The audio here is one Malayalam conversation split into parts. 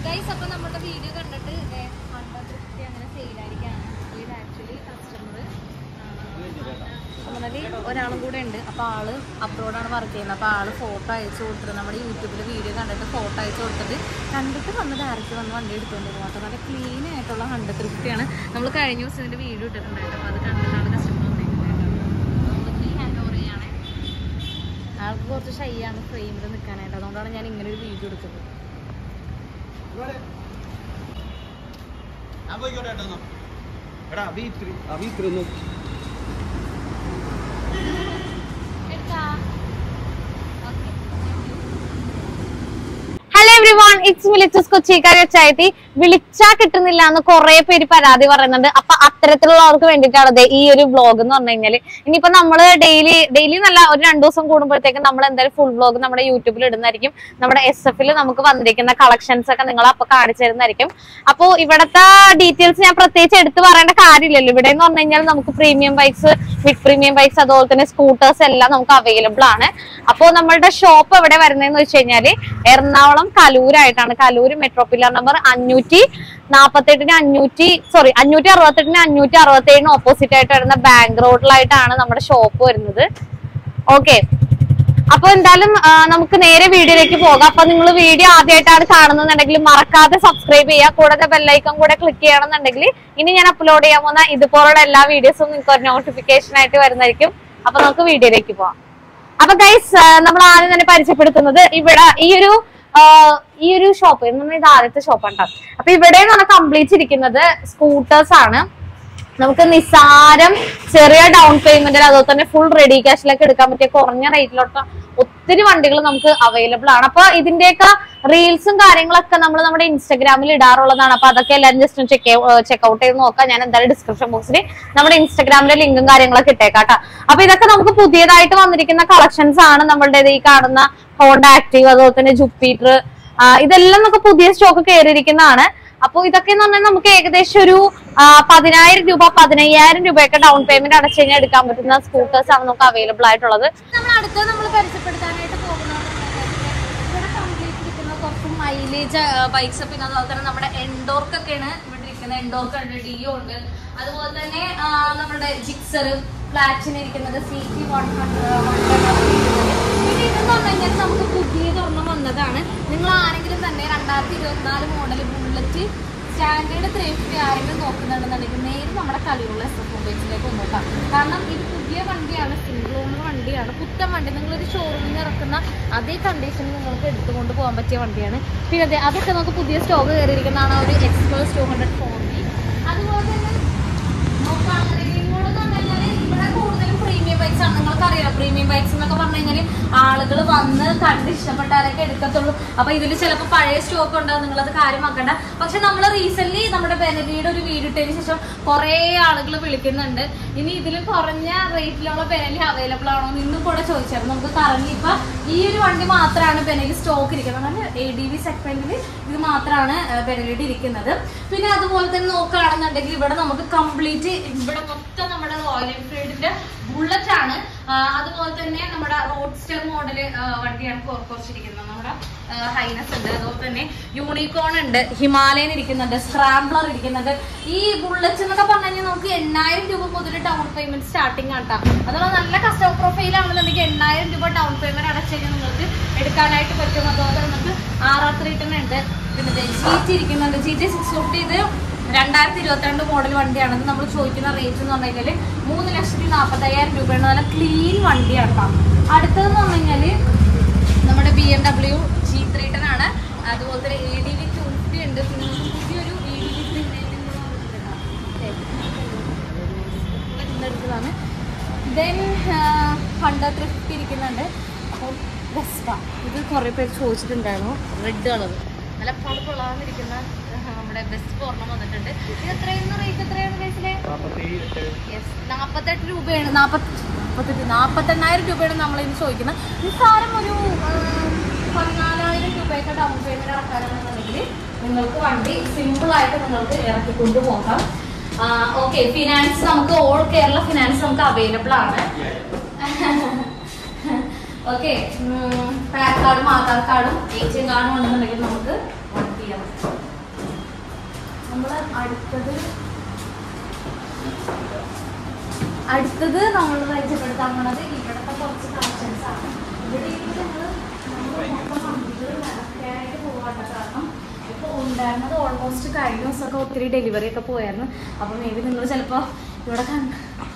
ഗൈസ് അപ്പൊ നമ്മുടെ വീഡിയോ കണ്ടിട്ട് ഹൺഡ്രഡ് ഫിഫ്റ്റി അങ്ങനെ സെയിലായിരിക്കാണ് ഇത് ആക്ച്വലി കസ്റ്റമർ നമ്മളതിൽ ഒരാളും കൂടെ ഉണ്ട് അപ്പോൾ ആള് അബ്രോഡാണ് വർക്ക് ചെയ്യുന്നത് അപ്പോൾ ആള് ഫോട്ടോ അയച്ചു കൊടുത്തിട്ട് നമ്മുടെ യൂട്യൂബിൽ വീഡിയോ കണ്ടിട്ട് ഫോട്ടോ അയച്ചു കൊടുത്തിട്ട് കണ്ടിട്ട് വന്ന് ഡയറക്റ്റ് വന്ന് വണ്ടി എടുത്തുകൊണ്ട് പോകും അപ്പോൾ നല്ല ക്ലീൻ ആയിട്ടുള്ള ഹൺഡ്രഡ് ഫിഫ്റ്റിയാണ് നമ്മൾ കഴിഞ്ഞ ദിവസം ഇതിൻ്റെ വീഡിയോ ഇട്ടിട്ടുണ്ടായിട്ട് അപ്പോൾ അത് കണ്ടിട്ടാണ് കസ്റ്റമർ വന്നിരിക്കുന്നത് ഫ്രീ ഹാൻഡ് ഓവർ ചെയ്യണേ ആൾക്ക് കുറച്ച് ഷൈയാണ് ഫ്രെയിമിൽ നിൽക്കാനായിട്ട് അതുകൊണ്ടാണ് ഞാൻ ഇങ്ങനെ ഒരു വീഡിയോ എടുത്തത് ഞാൻ പോയിക്കോട്ടെ ഏട്ടാ എന്നാ. എടാ വി ത്രീ ആ വി ത്രീ ഒന്ന് ഹലോ എവ്രി വൺ ഇറ്റ്സ് മിലിച്ചസ് കൊച്ചിക്കാരി വെച്ചായിട്ട് വിളിച്ചാ കിട്ടുന്നില്ല എന്ന് കുറെ പേര് പരാതി പറയുന്നുണ്ട് അപ്പൊ അത്തരത്തിലുള്ളവർക്ക് വേണ്ടിയിട്ടാണ് ദേ ഈ ഒരു വ്ളോഗ് എന്ന് പറഞ്ഞു കഴിഞ്ഞാല് ഇനിയിപ്പോ നമ്മള് ഡെയിലി ഡെയിലി നല്ല ഒരു രണ്ടു ദിവസം കൂടുമ്പോഴത്തേക്കും നമ്മൾ എന്തായാലും ഫുൾ വ്ളോഗ് നമ്മുടെ യൂട്യൂബിൽ ഇടുന്നതായിരിക്കും നമ്മുടെ എസ് എഫിൽ നമുക്ക് വന്നിരിക്കുന്ന കളക്ഷൻസ് ഒക്കെ നിങ്ങൾ അപ്പൊ കാണിച്ചു തരുന്നതായിരിക്കും അപ്പൊ ഇവിടത്തെ ഡീറ്റെയിൽസ് ഞാൻ പ്രത്യേകിച്ച് എടുത്തു പറയേണ്ട കാര്യമില്ലല്ലോ ഇവിടെ എന്ന് പറഞ്ഞു കഴിഞ്ഞാൽ നമുക്ക് premium bikes mid premium bikes അതുപോലെ തന്നെ സ്കൂട്ടേഴ്സ് എല്ലാം നമുക്ക് അവൈലബിൾ ആണ് അപ്പോൾ നമ്മളുടെ ഷോപ്പ് എവിടെ വരുന്നതെന്ന് വെച്ച് കഴിഞ്ഞാല് എറണാകുളം കലൂരായിട്ടാണ് കലൂര് മെട്രോ പില്ലർ നമ്പർ അഞ്ഞൂറ്റി നാപ്പത്തെട്ടിന് അഞ്ഞൂറ്റി സോറി അഞ്ഞൂറ്റി അറുപത്തെട്ടിന് അഞ്ഞൂറ്റി അറുപത്തി ഏഴിന് ഓപ്പോസിറ്റ് ആയിട്ട് വരുന്ന ബാങ്ക് റോഡിലായിട്ടാണ് നമ്മുടെ ഷോപ്പ് വരുന്നത് ഓക്കെ അപ്പൊ എന്തായാലും ആ, നമുക്ക് നേരെ വീഡിയോയിലേക്ക് പോകാം അപ്പൊ നിങ്ങൾ വീഡിയോ ആദ്യമായിട്ടാണ് കാണുന്നുണ്ടെങ്കിൽ മറക്കാതെ സബ്സ്ക്രൈബ് ചെയ്യുക കൂടാതെ ബെല്ലൈക്കൺ കൂടെ ക്ലിക്ക് ചെയ്യണമെന്നുണ്ടെങ്കിൽ ഇനി ഞാൻ അപ്ലോഡ് ചെയ്യാൻ പോകുന്ന ഇതുപോലുള്ള എല്ലാ വീഡിയോസും നിങ്ങൾക്ക് ഒരു നോട്ടിഫിക്കേഷൻ ആയിട്ട് വരുന്നതായിരിക്കും അപ്പൊ നമുക്ക് വീഡിയോയിലേക്ക് പോവാം അപ്പൊ ഗൈസ് നമ്മൾ ആദ്യം തന്നെ പരിചയപ്പെടുത്തുന്നത് ഇവിടെ ഈ ഒരു ആ, ഈ ഒരു ഷോപ്പ് എന്ന് പറഞ്ഞാൽ ഇത് ആദ്യത്തെ ഷോപ്പാണ് ട്ടോ. അപ്പൊ ഇവിടെ എന്ന് പറഞ്ഞാൽ കംപ്ലീറ്റ് ഇരിക്കുന്നത് സ്കൂട്ടേഴ്സ് ആണ് നമുക്ക് നിസ്സാരം ചെറിയ ഡൗൺ പേയ്മെന്റിൽ അതുപോലെ തന്നെ ഫുൾ റെഡി ക്യാഷിലൊക്കെ എടുക്കാൻ പറ്റിയ കുറഞ്ഞ റേറ്റിലോട്ട് ഒത്തിരി വണ്ടികൾ നമുക്ക് അവൈലബിൾ ആണ് അപ്പൊ ഇതിന്റെയൊക്കെ റീൽസും കാര്യങ്ങളൊക്കെ നമ്മൾ നമ്മുടെ ഇൻസ്റ്റാഗ്രാമിൽ ഇടാറുള്ളതാണ് അപ്പൊ അതൊക്കെ എല്ലാവരും ജസ്റ്റ് ചെക്ക് ചെക്ക്ഔട്ട് ചെയ്ത് നോക്കാം ഞാൻ എന്തായാലും ഡിസ്ക്രിപ്ഷൻ ബോക്സിൽ നമ്മുടെ ഇൻസ്റ്റാഗ്രാമിലെ ലിങ്കും കാര്യങ്ങളൊക്കെ ഇട്ടേക്കാട്ടോ അപ്പൊ ഇതൊക്കെ നമുക്ക് പുതിയതായിട്ട് വന്നിരിക്കുന്ന കളക്ഷൻസ് ആണ് നമ്മളുടെ ഈ കാണുന്ന ഹോണ്ട ആക്റ്റീവ് അതുപോലെ തന്നെ ജുപ്പിറ്റർ ഇതെല്ലാം നമുക്ക് പുതിയ സ്റ്റോക്ക് കയറിയിരിക്കുന്നതാണ് അപ്പോൾ ഇതൊക്കെ എന്ന് പറഞ്ഞാൽ നമുക്ക് ഏകദേശം ഒരു ആ, പതിനായിരം രൂപ പതിനയ്യായിരം രൂപയൊക്കെ ഡൗൺ പേയ്മെന്റ് അടച്ചു കഴിഞ്ഞാൽ എടുക്കാൻ പറ്റുന്ന സ്കൂട്ടേഴ്സ് ആണ് നമുക്ക് അവൈലബിൾ ആയിട്ടുള്ളത് നമ്മൾ അടുത്ത് നമ്മൾ പരിചയപ്പെടുത്താനായിട്ട് പോകുന്നത് ഇവിടെ കംപ്ലീറ്റ് ഇരിക്കുന്ന കുറച്ച് മൈലേജ് ബൈക്സ് പിന്നെ അതുപോലെ തന്നെ നമ്മുടെ എൻഡോർക്കൊക്കെയാണ് ഇവിടെ ഇരിക്കുന്നത് എൻഡോർക്ക് ഉണ്ട് ഡിയോ ഉണ്ട് അതുപോലെ തന്നെ ആ, നമ്മുടെ ജിക്സർ ഫ്ലാറ്റിന് ഇരിക്കുന്നത് സി ടി വൺ പിന്നെ ഇതെന്ന് പറഞ്ഞു കഴിഞ്ഞാൽ നമുക്ക് പുതിയത് ഒരെണ്ണം വന്നതാണ് നിങ്ങൾ ആരെങ്കിലും തന്നെ രണ്ടായിരത്തി ഇരുപത്തിനാല് model bullet standard three fifty ആരെങ്കിലും നോക്കുന്നുണ്ടെന്നുണ്ടെങ്കിൽ നേരെ നമ്മുടെ കളിയുള്ള എസ് എഫ് മൊബൈൽസിലേക്ക് നോക്കാം കാരണം ഇത് പുതിയ വണ്ടിയാണ് സിംഗിൾ ഓണർ വണ്ടിയാണ് പുത്തൻ വണ്ടി നിങ്ങളൊരു ഷോറൂമിൽ നിന്ന് ഇറക്കുന്ന അതേ കണ്ടീഷനിൽ നിങ്ങൾക്ക് എടുത്തുകൊണ്ട് പോകാൻ പറ്റിയ വണ്ടിയാണ് പിന്നെ അതെ അതൊക്കെ നമുക്ക് പുതിയ സ്റ്റോക്ക് കയറിയിരിക്കുന്നതാണ് ഒരു Xpulse two hundred four B അതുപോലെ തന്നെ നോക്കുകയാണെന്നുണ്ടെങ്കിൽ ഇങ്ങോട്ട് എന്ന് പറഞ്ഞു കഴിഞ്ഞാൽ ഇവിടെ കൂടുതലും പ്രീമിയം ബൈക്സ് ആണ് നിങ്ങൾക്കറിയാം പ്രീമിയം ബൈക്സ് എന്നൊക്കെ പറഞ്ഞു കഴിഞ്ഞാൽ ആളുകൾ വന്ന് കണ്ട് ഇഷ്ടപ്പെട്ടാലൊക്കെ എടുക്കത്തുള്ളൂ അപ്പൊ ഇതിൽ ചിലപ്പോൾ പഴയ സ്റ്റോക്ക് ഉണ്ടാവും നിങ്ങളത് കാര്യമാക്കണ്ട പക്ഷെ നമ്മൾ റീസെന്റ് നമ്മുടെ ബെനലിയുടെ ഒരു വീഡിയോ ഇട്ടതിന് ശേഷം കുറേ ആളുകൾ വിളിക്കുന്നുണ്ട് ഇനി ഇതിൽ കുറഞ്ഞ റേറ്റിലുള്ള ബെനലി അവൈലബിൾ ആണോ എന്ന് ഇന്നും കൂടെ ചോദിച്ചായിരുന്നു നമുക്ക് കറന്റ് ഇപ്പൊ ഈ ഒരു വണ്ടി മാത്രമാണ് ബെനലി സ്റ്റോക്ക് ഇരിക്കുന്നത് എ ഡി വി സെഗ്മെന്റിൽ ഇത് മാത്രമാണ് ബെനലിയുടെ ഇരിക്കുന്നത് പിന്നെ അതുപോലെ തന്നെ നോക്കുകയാണെന്നുണ്ടെങ്കിൽ ഇവിടെ നമുക്ക് കംപ്ലീറ്റ് ഇവിടെ മൊത്തം നമ്മുടെ റോയൽ എൻഫീൽഡിന്റെ ബുള്ളറ്റ് ആണ് ആ, അതുപോലെ തന്നെ നമ്മുടെ റോഡ്സ്റ്റർ മോഡൽ വണ്ടിയാണ് കൊ- കുറച്ചിരിക്കുന്നത് നമ്മുടെ ഹൈനസ് ഉണ്ട് അതുപോലെ തന്നെ യൂണിക്കോൺ ഉണ്ട് ഹിമാലയൻ ഇരിക്കുന്നുണ്ട് സ്ക്രാംബ്ലർ ഇരിക്കുന്നുണ്ട് ഈ ബുള്ളറ്റ്സ് എന്നൊക്കെ പറഞ്ഞു കഴിഞ്ഞാൽ നമുക്ക് എണ്ണായിരം രൂപ മുതൽ ഡൗൺ പേയ്മെന്റ് സ്റ്റാർട്ടിംഗ് ആട്ടാം അതുപോലെ നല്ല കസ്റ്റമർ പ്രൊഫൈൽ ആണെന്നുണ്ടെങ്കിൽ എണ്ണായിരം രൂപ ഡൗൺ പേയ്മെന്റ് അടച്ചു കഴിഞ്ഞാൽ നിങ്ങൾക്ക് എടുക്കാനായിട്ട് പറ്റും അതുപോലെ നമുക്ക് ആർ ആർ ത്രീ ടെൻ ഉണ്ട് പിന്നെ ജീറ്റ് ഇരിക്കുന്നുണ്ട് ജീറ്റ് സിക്സ് ഫിഫ്റ്റി ഇത് രണ്ടായിരത്തി ഇരുപത്തിരണ്ട് മോഡൽ വണ്ടിയാണ് ഇത് നമ്മൾ ചോദിക്കുന്ന റേറ്റ് എന്ന് പറഞ്ഞു കഴിഞ്ഞാൽ മൂന്ന് ലക്ഷത്തി നാൽപ്പത്തി അയ്യായിരം രൂപയാണ് നല്ല ക്ലീൻ വണ്ടിയാണ് കേട്ടോ അടുത്തതെന്ന് പറഞ്ഞു കഴിഞ്ഞാൽ നമ്മുടെ B M W G three ten ആണ് അതുപോലെ തന്നെ A D V two fifty ഉണ്ട് പിന്നെ നമുക്ക് പുതിയൊരു എ ഡി വി ത്രീ എടുത്തതാണ് ദെൻ ഹൺഡ്രഡ് ത്രീ ഫിഫ്റ്റി ഇരിക്കുന്നുണ്ട് അപ്പോൾ ബെസ്പ ഇത് കുറേ പേര് ചോദിച്ചിട്ടുണ്ടായിരുന്നു റെഡ് കളർ നല്ല പളുപ്പുള്ളാന്നിരിക്കുന്ന നമ്മുടെ ബെസ്റ്റ് ഒരെണ്ണം വന്നിട്ടുണ്ട് ഇത് എത്രയാണ് റേറ്റ് എത്രയാണ് കേസിലെ യെസ് നാൽപ്പത്തെട്ട് രൂപയാണ് നാൽപ്പത്തി നാൽപ്പത്തെട്ട് നാൽപ്പത്തെണ്ണായിരം രൂപയാണ് നമ്മൾ ഇന്ന് ചോദിക്കുന്നത് നിസ്സാരം ഒരു ആ, പതിനാലായിരം രൂപയൊക്കെ ഡൗൺ പേയ്മെന്റ് അടക്കാനാണെന്നുണ്ടെങ്കിൽ നിങ്ങൾക്ക് വണ്ടി സിമ്പിൾ ആയിട്ട് നിങ്ങൾക്ക് ഇറക്കിക്കൊണ്ട് പോകാം ഓക്കെ ഫിനാൻസ് നമുക്ക് ഓൾ കേരള ഫിനാൻസ് നമുക്ക് അവൈലബിൾ ആണ് ഓക്കെ പാൻ കാർഡും ആധാർ കാർഡും എ ടി എം കാർഡും ഉണ്ടെന്നുണ്ടെങ്കിൽ നമുക്ക് വർക്ക് ചെയ്യാൻ പറ്റും നമ്മൾ അടുത്തത് അടുത്തത് നമ്മൾ പരിചയപ്പെടുത്താൻ പോണത് ഇവിടുത്തെ കുറച്ച് കളക്ഷൻസ് ആണ് ഇവിടെ ഞങ്ങൾ മൊത്തം വണ്ടികൾ നടക്കാനായിട്ട് പോകാത്ത കാരണം ഇപ്പോൾ ഉണ്ടായിരുന്നത് ഓൾമോസ്റ്റ് കഴിഞ്ഞ ദിവസമൊക്കെ ഒത്തിരി ഡെലിവറി ഒക്കെ പോയായിരുന്നു അപ്പോൾ മേ ബി നിങ്ങൾ ചിലപ്പോൾ ഇവിടെ കണ്ട്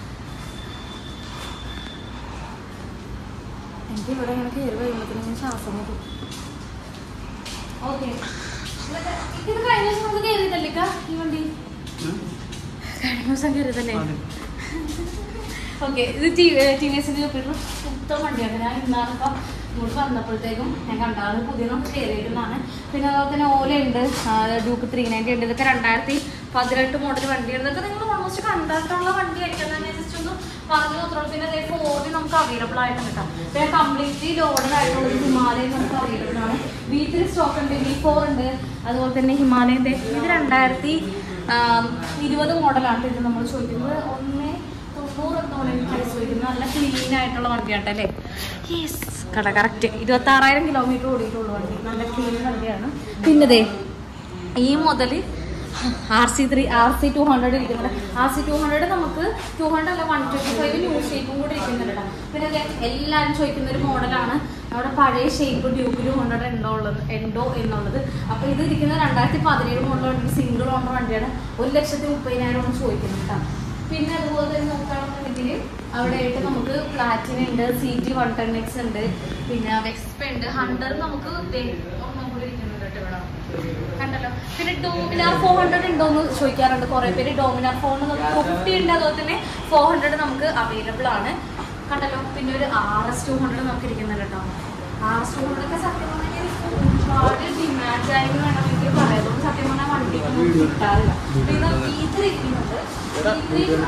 എനിക്ക് ഇവിടെ ഇങ്ങനെ കയറി കഴിയുമ്പോഴത്തേനും ശ്വാസം മുട്ടും ഓക്കെ ഇത് കഴിഞ്ഞ ദിവസം നമുക്ക് കയറിയതല്ലേ ഇക്ക, ഈ വണ്ടി കഴിഞ്ഞ ദിവസം കയറിയതല്ലേ അതെ. ഓക്കെ ഇത് ടി ടി വി എസിന്റെ പുത്തൻ വണ്ടിയാണ് ഞാൻ ഇന്നാണ് ഇപ്പം ഇങ്ങോട്ട് വന്നപ്പോഴത്തേക്കും ഞാൻ കണ്ടാണ് പുതിയ നമുക്ക് കയറിയിട്ടുള്ളതാണ് പിന്നെ അതുപോലെ തന്നെ ഓലയുണ്ട് ഡ്യൂക്ക് ത്രീ നയൻറ്റി ഉണ്ട് ഇതൊക്കെ രണ്ടായിരത്തി പതിനെട്ട് മോഡൽ വണ്ടിയാണ് ഇതൊക്കെ നിങ്ങൾ ഓൾമോസ്റ്റ് കണ്ടിട്ടുള്ള വണ്ടിയായിരിക്കും എന്നാൽ ജസ്റ്റ് ഒന്ന് പറഞ്ഞു മാത്രമേ പിന്നെ അതേ ഫോറിന് നമുക്ക് അവൈലബിൾ ആയിട്ടുണ്ട് കേട്ടോ പിന്നെ കംപ്ലീറ്റ്ലി ലോഡഡ് ആയിട്ടുള്ള ഹിമാലയൻ നമുക്ക് അവൈലബിൾ ആണ് വി ത്രീ സ്റ്റോക്ക് ഉണ്ട് വി ഫോർ ഉണ്ട് അതുപോലെ തന്നെ ഹിമാലയൻ്റെ ഇത് രണ്ടായിരത്തി ഇരുപത് മോഡലാണ് ഇത് നമ്മൾ ചോദിക്കുന്നത് ഒന്ന് തൊണ്ണൂറ് എന്നോളം എനിക്ക് പ്രൈസ് ചോദിക്കുന്നത് നല്ല ക്ലീൻ ആയിട്ടുള്ള വണ്ടിയാണ് അല്ലേ യെസ് കട കറക്റ്റ് ഇരുപത്തി ആറായിരം കിലോമീറ്റർ ഓടിയിട്ടുള്ള വണ്ടി നല്ല ക്ലീൻ വണ്ടിയാണ് പിന്നെ ദേ ഈ മുതൽ R C three R C two hundred ഇരിക്കുന്നുണ്ട് ആർ സി ടു ഹൺഡ്രഡ് നമുക്ക് ടു ഹൺഡ്രഡ് അല്ല വൺ ട്വൻറ്റി ഫൈവ് ന്യൂ ഷേപ്പും കൂടി ഇരിക്കുന്നുണ്ട് കേട്ടോ. പിന്നെ ദേ എല്ലാവരും ചോദിക്കുന്ന ഒരു മോഡലാണ് നമ്മുടെ പഴയ ഷേപ്പ് ഡ്യൂക്ക് ടു ഹൺഡ്രഡ് എൻഡോ ഉള്ളത് എൻഡോ എന്നുള്ളത് അപ്പോൾ ഇത് ഇരിക്കുന്നത് രണ്ടായിരത്തി പതിനേഴ് മോഡൽ വണ്ടി സിംഗിൾ ഓണർ വണ്ടിയാണ് ഒരു ലക്ഷത്തി മുപ്പതിനായിരം ആണ് ചോദിക്കുന്നത് കേട്ടോ പിന്നെ അതുപോലെ തന്നെ നോക്കുകയാണെന്നുണ്ടെങ്കിൽ അവിടെ ആയിട്ട് നമുക്ക് പ്ലാറ്റിന ഉണ്ട് C T one ten X ഉണ്ട് പിന്നെ വെക്സ്പ ഉണ്ട് ഹൺഡ്രഡ് നമുക്ക് ദേ ഒന്നും കൂടി ഇരിക്കുന്നുണ്ട് കേട്ടോ ഇവിടെ കണ്ടല്ലോ പിന്നെ ഡോമിനാർ ഫോർ ഹൺഡ്രഡ് ഉണ്ടോ എന്ന് ചോദിക്കാറുണ്ട് കുറെ പേര് ഡോമിനാർ ഫോൺ ഫിഫ്റ്റി ഉണ്ട് അതുപോലെ തന്നെ ഫോർ ഹൺഡ്രഡ് നമുക്ക് അവൈലബിൾ ആണ് കണ്ടല്ലോ പിന്നെ ഒരു ആർ എസ് ടു ഹൺഡ്രഡ് നമുക്ക് ഇരിക്കുന്നുണ്ട് കേട്ടോ ആർ എസ് ടു ഹൺഡ്രഡ് ഒക്കെ സത്യം പറഞ്ഞാൽ ഒരുപാട് ഡിമാൻഡ് കാര്യങ്ങൾ വേണമെങ്കിൽ പറയാം അതുകൊണ്ട് സത്യം പറഞ്ഞാൽ വണ്ടി ഒന്നും കിട്ടാറില്ല പിന്നെ വി ത്രീ ഇരിക്കുന്നുണ്ട് വി ത്രീ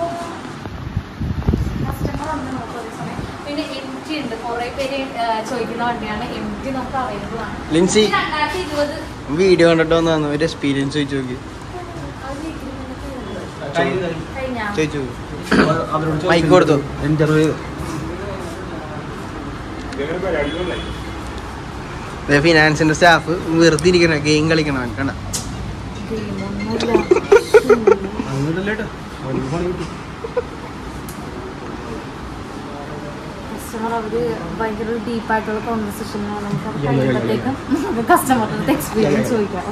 കസ്റ്റമർ ഉണ്ട് നമുക്ക് ഒരു സമയം പിന്നെ എം ടി ഉണ്ട് കുറെ പേര് ആ, ചോദിക്കുന്ന വണ്ടിയാണ് എം ടി നമുക്ക് അവൈലബിൾ ആണ് ലിൻസി. ഇത് രണ്ടായിരത്തി ഇരുപത് വീഡിയോ കണ്ടിട്ട് വന്നു ഒരു എക്സ്പീരിയൻസ് ചോദിച്ചു നോക്കി കഴിഞ്ഞാ ചോദിച്ചു അവരോട് മൈക്ക് കൊടുത്തു. ഇന്റർവ്യൂ ഫിനാൻസിന്റെ സ്റ്റാഫ് വെറുതെ ഇരിക്കണ ഗെയിം കളിക്കണം കണ്ട അങ്ങോട്ടല്ലേ കേട്ടോ അവർക്ക് പണി കിട്ടി കസ്റ്റമർ അവര് ഭയങ്കര ഡീപ്പായിട്ടുള്ള കോൺവെർസേഷനാണ് നമുക്ക് അത് Yeah, yeah, yeah, കഴിയുമ്പോഴത്തേക്കും കസ്റ്റമറിന്റെ എക്സ്പീരിയൻസ് ചോദിക്കാം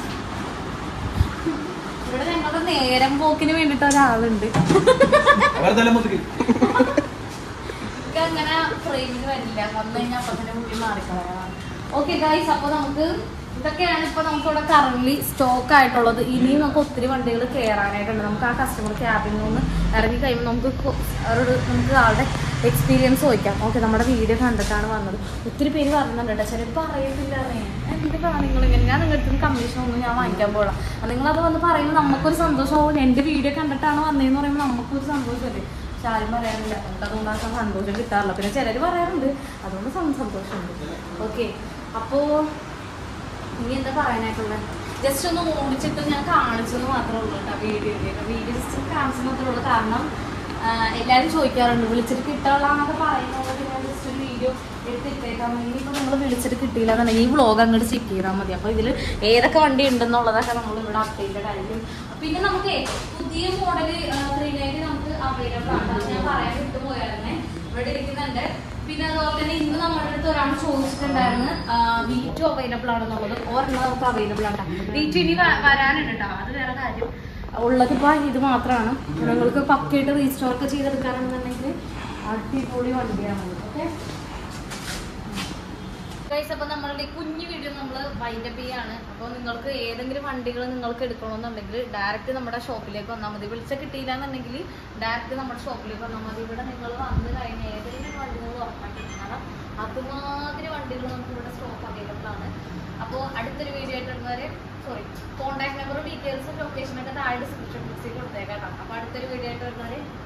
ഇവിടെ ഞങ്ങളുടെ നേരം പോക്കിന് വേണ്ടിട്ട് ഒരാളുണ്ട് അവരെ തല മുതുക്കി എനിക്ക് അങ്ങനെ ഫ്രെയിമിന് വരില്ല വന്നു കഴിഞ്ഞാൽ അപ്പൊ തന്നെ മുടി മാറിക്കളയാണ് ഓക്കെ ഗൈസ് അപ്പോൾ നമുക്ക് ഇതൊക്കെയാണ് ഇപ്പോൾ നമുക്ക് ഇവിടെ കറന്റ് സ്റ്റോക്ക് ആയിട്ടുള്ളത് ഇനിയും നമുക്ക് ഒത്തിരി വണ്ടികൾ കയറാനായിട്ടുണ്ട് നമുക്ക് ആ കസ്റ്റമർ ക്യാബിൽ നിന്ന് ഇറങ്ങി കഴിയുമ്പോൾ നമുക്ക് കൊ- അവരോട് നമുക്ക് ആളുടെ എക്സ്പീരിയൻസ് ചോദിക്കാം ഓക്കെ നമ്മുടെ വീഡിയോ കണ്ടിട്ടാണ് വന്നത് ഒത്തിരി പേര് പറയുന്നുണ്ട് കേട്ടോ ചിലപ്പോൾ പറയുന്നില്ല എന്തിനാണ് നിങ്ങൾ ഇങ്ങനെ ഞാൻ നിങ്ങളുടെ അടുത്ത് കമ്മീഷൻ ഒന്നും ഞാൻ വാങ്ങിക്കാൻ പോകണം നിങ്ങളത് വന്ന് പറയുമ്പോൾ നമുക്കൊരു സന്തോഷമാവും എൻ്റെ വീഡിയോ കണ്ടിട്ടാണ് വന്നതെന്ന് പറയുമ്പോൾ നമുക്കൊരു സന്തോഷമല്ലേ പക്ഷെ ആരും പറയാറില്ല നമുക്ക് അതുകൊണ്ട് ആ സന്തോഷം കിട്ടാറില്ല പിന്നെ ചിലർ പറയാറുണ്ട് അതുകൊണ്ട് സം- സന്തോഷമുണ്ട് ഓക്കെ അപ്പോൾ ഇനി എന്താ പറയാനായിട്ടുള്ളത് ജസ്റ്റ് ഒന്ന് ഓടിച്ചിട്ട് ഞാൻ കാണിച്ചെന്ന് മാത്രമേ ഉള്ളൂ കേട്ടോ വീഡിയോ വീഡിയോ ജസ്റ്റ് കാണിച്ചെന്ന് മാത്രമേ ഉള്ളൂ കാരണം ആ, എല്ലാവരും ചോദിക്കാറുണ്ട് വിളിച്ചിട്ട് കിട്ടാനുള്ളതെന്നൊക്കെ പറയുന്നത് ഞാൻ ജസ്റ്റ് ഒരു വീഡിയോ എടുത്തിട്ടേക്കാൻ വേണ്ടി ഇപ്പോൾ നിങ്ങൾ വിളിച്ചിട്ട് കിട്ടിയില്ല എന്നുണ്ടെങ്കിൽ ഈ വ്ളോഗ് അങ്ങോട്ട് ചെക്ക് ചെയ്താൽ മതി അപ്പോൾ ഇതിൽ ഏതൊക്കെ വണ്ടി ഉണ്ടെന്നുള്ളതൊക്കെ നമ്മൾ ഇവിടെ അപ്ഡേറ്റഡ് ആയിരിക്കും പിന്നെ നമുക്ക് പുതിയ മോഡൽ ത്രീ നയൻറ്റി നമുക്ക് അവൈലബിൾ ആണ് അത് ഞാൻ പറയാൻ വിട്ടുപോയായിരുന്നേ ഇവിടെ ഇരിക്കുന്നുണ്ട് പിന്നെ അതുപോലെ തന്നെ ഇന്ന് നമ്മുടെ അടുത്ത് ഒരാൾ ചോദിച്ചിട്ടുണ്ടായിരുന്നു വി ടു അവൈലബിൾ ആണെന്നുള്ളത് ഒരെണ്ണം നമുക്ക് അവൈലബിൾ ആണ് വി ടു ഇനി വ- വരാനുണ്ട് കേട്ടോ അത് വേറെ കാര്യം ഉള്ളതിപ്പോ ഇത് മാത്രമാണ് നിങ്ങൾക്ക് പക്കയായിട്ട് റീസ്റ്റോർ ഒക്കെ ചെയ്തെടുക്കാറുണ്ടെന്നുണ്ടെങ്കിൽ അടിപൊളി വണ്ടിയാണ് ഓക്കെ ഗൈസ് അപ്പോൾ നമ്മളുടെ ഈ കുഞ്ഞു വീഡിയോ നമ്മൾ വൈൻഡപ്പ് ചെയ്യാണ് അപ്പോൾ നിങ്ങൾക്ക് ഏതെങ്കിലും വണ്ടികൾ നിങ്ങൾക്ക് എടുക്കണമെന്നുണ്ടെങ്കിൽ ഡയറക്റ്റ് നമ്മുടെ ഷോപ്പിലേക്ക് വന്നാൽ മതി വിളിച്ച കിട്ടിയില്ല എന്നുണ്ടെങ്കിൽ ഡയറക്റ്റ് നമ്മുടെ ഷോപ്പിലേക്ക് വന്നാൽ മതി ഇവിടെ നിങ്ങൾ വന്ന് കഴിഞ്ഞ് ഏതെങ്കിലും വണ്ടികൾ ഉറപ്പാക്കി കാരണം അതുമാതിരി വണ്ടികൾ നമുക്ക് ഇവിടെ സ്റ്റോക്ക് അവൈലബിൾ ആണ് അപ്പോൾ അടുത്തൊരു വീഡിയോ ആയിട്ട് വരുന്നവരെ സോറി കോൺടാക്ട് നമ്പറും ഡീറ്റെയിൽസും ലൊക്കേഷനൊക്കെ താഴെ ഡിസ്ക്രിപ്ഷൻ ബോക്സിൽ കൊടുത്തേക്കാം കേട്ടോ അപ്പോൾ അടുത്തൊരു വീഡിയോ ആയിട്ട് വരുന്നവരെ